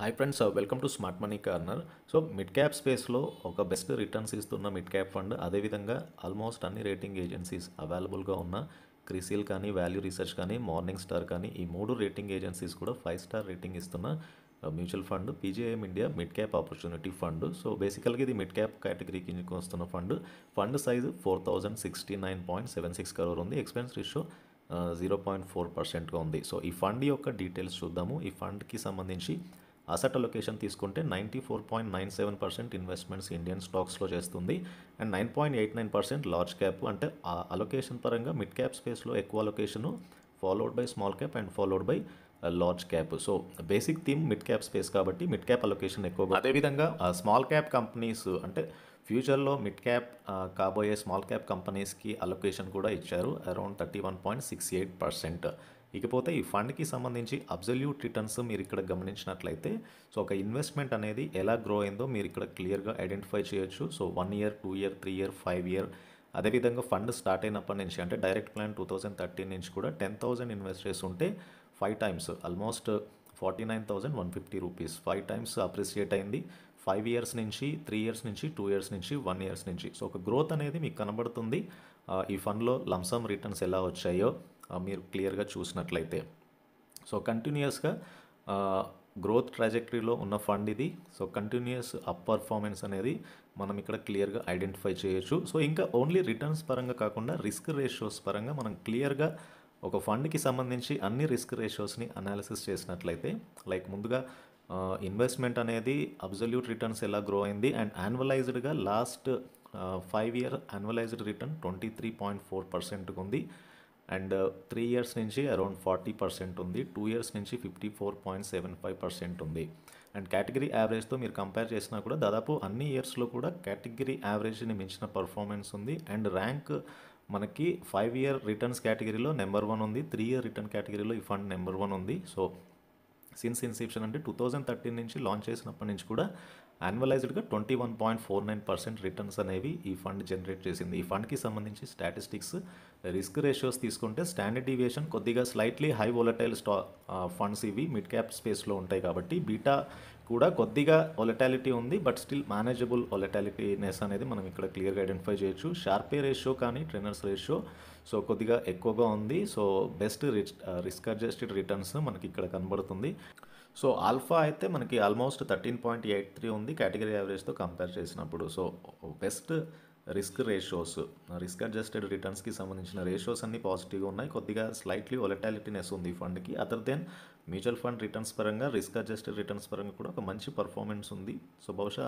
hi friends welcome to Smart Money Corner so mid cap స్పేస్లో ఒక best returns ఇస్తున్న mid cap fund అదేవిధంగా almost అన్ని rating agencies అవైలబుల్గా ఉన్న క్రిసిల్ కానీ వాల్యూ రీసెర్చ్ కానీ మార్నింగ్ స్టార్ కానీ ఈ మూడు రేటింగ్ ఏజెన్సీస్ కూడా ఫైవ్ స్టార్ రేటింగ్ ఇస్తున్న mutual fund PGIM India mid cap opportunity fund so బేసికల్గా ఇది మిడ్ క్యాప్ కేటగిరీ కిందకి వస్తున్న fund fund size four thousand sixty nine point seven six crore ఉంది expense ratio zero point four పర్సెంట్గా ఉంది so ఈ fund యొక్క డీటెయిల్స్ చూద్దాము ఈ ఫండ్కి సంబంధించి అసెట్ అలొకేషన్ తీసుకుంటే ninety four point nine seven percent investments Indian స్టాక్స్లో చేస్తుంది and nine point eight nine percent large cap అంటే ఆ అలొకేషన్ పరంగా మిడ్ క్యాప్ స్పేస్లో ఎక్కువ allocation followed by small cap and followed by large cap so basic theme mid cap space కాబట్టి mid cap allocation ఎక్కువగా అదేవిధంగా స్మాల్ క్యాప్ కంపెనీస్ అంటే ఫ్యూచర్లో మిడ్ క్యాప్ కాబోయే స్మాల్ క్యాప్ కంపెనీస్కి అలొకేషన్ కూడా ఇచ్చారు around thirty one point six eight percent ఇకపోతే ఈ ఫండ్కి సంబంధించి అబ్జల్యూట్ రిటర్న్స్ మీరు ఇక్కడ గమనించినట్లయితే సో ఒక ఇన్వెస్ట్మెంట్ అనేది ఎలా గ్రో అయిందో మీరు ఇక్కడ క్లియర్గా ఐడెంటిఫై చేయొచ్చు so one year two year three year five year అదేవిధంగా ఫండ్ స్టార్ట్ అయినప్పటి నుంచి అంటే direct plan two thousand thirteen నుంచి కూడా టెన్ థౌసండ్ ఇన్వెస్ట్ చేసి ఉంటే five times almost forty nine thousand one fifty rupees five times appreciate అయింది five years నుంచి త్రీ ఇయర్స్ నుంచి టూ ఇయర్స్ నుంచి వన్ ఇయర్స్ నుంచి సో ఒక గ్రోత్ అనేది మీకు కనబడుతుంది ఈ ఫండ్లో లంసమ్ రిటర్న్స్ ఎలా వచ్చాయో మీరు క్లియర్గా చూసినట్లయితే సో కంటిన్యూస్గా గ్రోత్ ట్రాజెక్టరీలో ఉన్న ఫండ్ ఇది సో కంటిన్యూస్ అప్ పర్ఫార్మెన్స్ అనేది మనం ఇక్కడ క్లియర్గా ఐడెంటిఫై చేయొచ్చు సో ఇంకా ఓన్లీ రిటర్న్స్ పరంగా కాకుండా రిస్క్ రేషియోస్ పరంగా మనం క్లియర్గా ఒక ఫండ్కి సంబంధించి అన్ని రిస్క్ రేషియోస్ని అనాలిసిస్ చేసినట్లయితే లైక్ ముందుగా ఇన్వెస్ట్మెంట్ అనేది అబ్జల్యూట్ రిటర్న్స్ ఎలా గ్రో అయింది అండ్ యాన్యువలైజ్డ్గా last five year annualised return twenty three point four పర్సెంట్గా ఉంది అండ్ త్రీ ఇయర్స్ నుంచి అరౌండ్ ఫార్టీ పర్సెంట్ ఉంది టూ ఇయర్స్ నుంచి fifty four point seven five percent ఉంది అండ్ కేటగిరీ యావరేజ్తో మీరు కంపేర్ చేసినా కూడా దాదాపు అన్ని ఇయర్స్లో కూడా కేటగిరీ యావరేజ్ని మించిన పర్ఫార్మెన్స్ ఉంది అండ్ ర్యాంక్ మనకి ఫైవ్ ఇయర్ రిటర్న్స్ కేటగిరీలో నెంబర్ వన్ ఉంది త్రీ ఇయర్ రిటర్న్ కేటగిరీలో ఈ ఫండ్ నెంబర్ వన్ ఉంది సో సిన్స్ ఇన్సెప్షన్ అంటే టూ థౌజండ్ థర్టీన్ నుంచి లాంచ్ చేసినప్పటి నుంచి కూడా యాన్యువలైజ్డ్గా twenty one point four nine percent returns అనేవి ఈ ఫండ్ జనరేట్ చేసింది ఈ ఫండ్కి సంబంధించి స్టాటిస్టిక్స్ రిస్క్ రేషియోస్ తీసుకుంటే స్టాండర్డ్ డీవియేషన్ కొద్దిగా స్లైట్లీ హై వొలటైల్ స్టా ఫండ్స్ ఇవి మిడ్ క్యాప్ స్పేస్లో ఉంటాయి కాబట్టి బీటా కూడా కొద్దిగా ఒలటాలిటీ ఉంది బట్ స్టిల్ మేనేజబుల్ ఒలటాలిటీనెస్ అనేది మనం ఇక్కడ క్లియర్గా ఐడెంటిఫై చేయొచ్చు షార్పే రేషియో కానీ ట్రెనర్స్ రేషియో సో కొద్దిగా ఎక్కువగా ఉంది so best rich risk adjusted returns మనకి ఇక్కడ కనబడుతుంది సో ఆల్ఫా అయితే మనకి almost thirteen point eight three ఉంది కేటగిరీ యావరేజ్తో కంపేర్ చేసినప్పుడు so best risk ratios risk adjusted రిటర్న్స్కి సంబంధించిన రేషియోస్ అన్ని పాజిటివ్గా ఉన్నాయి కొద్దిగా స్లైట్లీ ఒలటాలిటీనెస్ ఉంది ఈ ఫండ్కి other than mutual fund returns పరంగా రిస్క్ అడ్జస్టెడ్ రిటర్న్స్ పరంగా కూడా ఒక మంచి పర్ఫార్మెన్స్ ఉంది సో బహుశా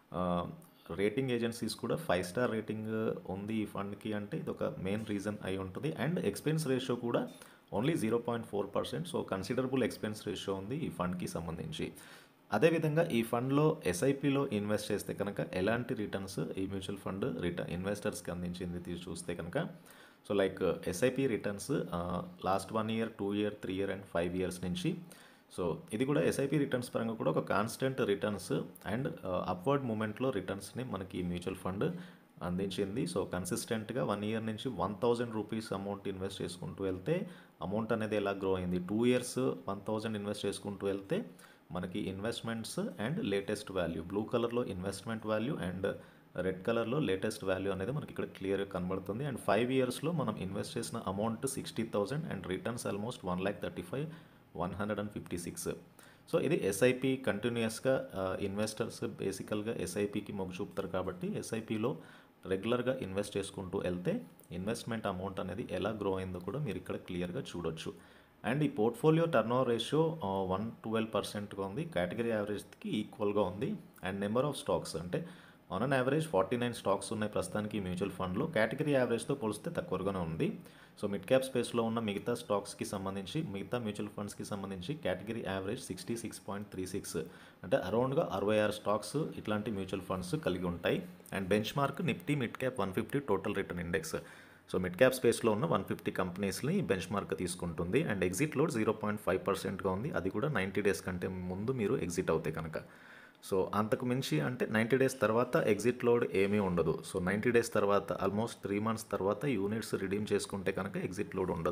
రేటింగ్ ఏజెన్సీస్ కూడా ఫైవ్ స్టార్ రేటింగ్ ఉంది ఈ ఫండ్కి అంటే ఇది ఒక మెయిన్ రీజన్ అయి ఉంటుంది అండ్ ఎక్స్పెన్స్ రేషియో కూడా only zero point four percent so considerable expense ratio ఉంది ఈ ఫండ్కి సంబంధించి అదేవిధంగా ఈ ఫండ్లో ఎస్ఐపిలో ఇన్వెస్ట్ చేస్తే కనుక ఎలాంటి రిటర్న్స్ ఈ మ్యూచువల్ ఫండ్ రిటర్న్ ఇన్వెస్టర్స్కి అందించింది తీసి చూస్తే కనుక so like SIP returns last one year two year three year and five years నుంచి సో ఇది కూడా ఎస్ఐపి రిటర్న్స్ పరంగా కూడా ఒక కాన్స్టెంట్ రిటర్న్స్ అండ్ అప్వర్డ్ మూమెంట్లో రిటర్న్స్ని మనకి ఈ మ్యూచువల్ ఫండ్ అందించింది సో కన్సిస్టెంట్గా వన్ ఇయర్ నుంచి one thousand rupees amount invest చేసుకుంటూ వెళ్తే అమౌంట్ అనేది ఎలా గ్రో అయింది two years one thousand invest చేసుకుంటూ వెళ్తే మనకి investments and latest value blue కలర్లో ఇన్వెస్ట్మెంట్ వాల్యూ అండ్ రెడ్ కలర్లో లేటెస్ట్ వాల్యూ అనేది మనకి ఇక్కడ క్లియర్గా కనబడుతుంది అండ్ ఫైవ్ ఇయర్స్లో మనం ఇన్వెస్ట్ చేసిన amount sixty thousand and returns almost one lakh thirty five one hundred and fifty six so ఇది ఎస్ఐపి కంటిన్యూస్గా ఇన్వెస్టర్స్ బేసికల్గా ఎస్ఐపికి మొగ్గు చూపుతారు కాబట్టి ఎస్ఐపిలో రెగ్యులర్గా ఇన్వెస్ట్ చేసుకుంటూ వెళ్తే ఇన్వెస్ట్మెంట్ అమౌంట్ అనేది ఎలా గ్రో అయిందో కూడా మీరు ఇక్కడ క్లియర్గా చూడొచ్చు అండ్ ఈ portfolio turnover ratio one twelve పర్సెంట్గా ఉంది కేటగిరీ యావరేజ్కి ఈక్వల్గా ఉంది అండ్ నెంబర్ ఆఫ్ స్టాక్స్ అంటే on an average forty nine stocks ఉన్నాయి ప్రస్తుతానికి మ్యూచువల్ ఫండ్లో కేటగిరీ యావరేజ్తో పోలిస్తే తక్కువగానే ఉంది సో మిడ్ క్యాప్ స్పేస్లో ఉన్న మిగతా స్టాక్స్కి సంబంధించి మిగతా మ్యూచువల్ ఫండ్స్కి సంబంధించి category average sixty six point three six అంటే అరౌండ్గా అరవై ఆరు స్టాక్స్ ఇట్లాంటి మ్యూచువల్ ఫండ్స్ కలిగి ఉంటాయి and benchmark Nifty mid cap one fifty total return index so mid cap స్పేస్లో ఉన్న వన్ ఫిఫ్టీ కంపెనీస్ని బెంచ్ మార్క్ తీసుకుంటుంది and exit load zero point five పర్సెంట్గా ఉంది అది కూడా నైంటీ డేస్ కంటే ముందు మీరు ఎగ్జిట్ అవుతాయి కనుక సో అంతకు మించి అంటే నైంటీ డేస్ తర్వాత ఎగ్జిట్ లోడ్ ఏమీ ఉండదు సో నైంటీ డేస్ తర్వాత ఆల్మోస్ట్ త్రీ మంత్స్ తర్వాత యూనిట్స్ రిడీమ్ చేసుకుంటే కనుక ఎగ్జిట్ లోడ్ ఉండదు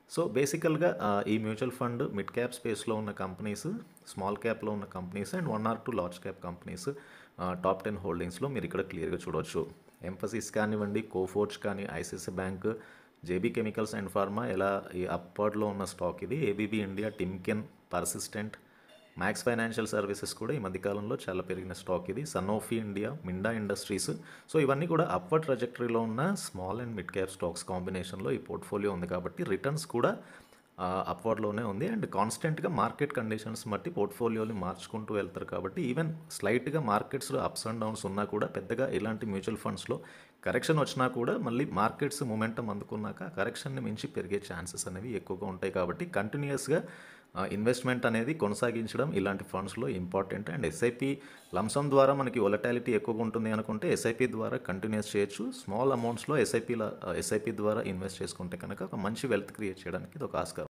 సో బేసికల్గా ఆ, ఈ మ్యూచువల్ ఫండ్ మిడ్ క్యాప్ స్పేస్లో ఉన్న కంపెనీస్ స్మాల్ క్యాప్లో ఉన్న companies and one or two large cap companies top ten హోల్డింగ్స్లో మీరు ఇక్కడ క్లియర్గా చూడవచ్చు ఎంఫసిస్ కానివ్వండి కోఫోర్జ్ కానీ ICICI bank JB chemicals and pharma ఎలా ఈ అప్వర్డ్లో ఉన్న స్టాక్ ఇది ABB India Timken Persistent Max Financial Services కూడా ఈ మధ్యకాలంలో చాలా పెరిగిన స్టాక్ ఇది Sanofi India Minda Industries so ఇవన్నీ కూడా అప్వర్డ్ ట్రజెక్టరీలో ఉన్న small and mid cap stocks కాంబినేషన్లో ఈ పోర్ట్ఫోలియో ఉంది కాబట్టి రిటర్న్స్ కూడా అప్వర్డ్లోనే ఉంది అండ్ కాన్స్టెంట్గా మార్కెట్ కండిషన్స్ బట్టి పోర్ట్ఫోలియోని మార్చుకుంటూ వెళ్తారు కాబట్టి ఈవెన్ స్లైట్గా మార్కెట్స్లో అప్స్ అండ్ డౌన్స్ ఉన్నా కూడా పెద్దగా ఇలాంటి మ్యూచువల్ ఫండ్స్లో కరెక్షన్ వచ్చినా కూడా మళ్ళీ మార్కెట్స్ మొమెంటం అందుకున్నాక కరెక్షన్ని మించి పెరిగే ఛాన్సెస్ అనేవి ఎక్కువగా ఉంటాయి కాబట్టి కంటిన్యూస్గా ఇన్వెస్ట్మెంట్ అనేది కొనసాగించడం ఇలాంటి ఫండ్స్లో ఇంపార్టెంట్ అండ్ ఎస్ఐపి లంసమ్ ద్వారా మనకి ఒలటాలిటీ ఎక్కువగా ఉంటుంది అనుకుంటే ఎస్ఐపి ద్వారా కంటిన్యూస్ చేయొచ్చు స్మాల్ అమౌంట్స్లో ఎస్ఐపి ఎస్ఐపి ద్వారా ఇన్వెస్ట్ చేసుకుంటే కనుక ఒక మంచి వెల్త్ క్రియేట్ చేయడానికి ఇది ఒక ఆస్కారం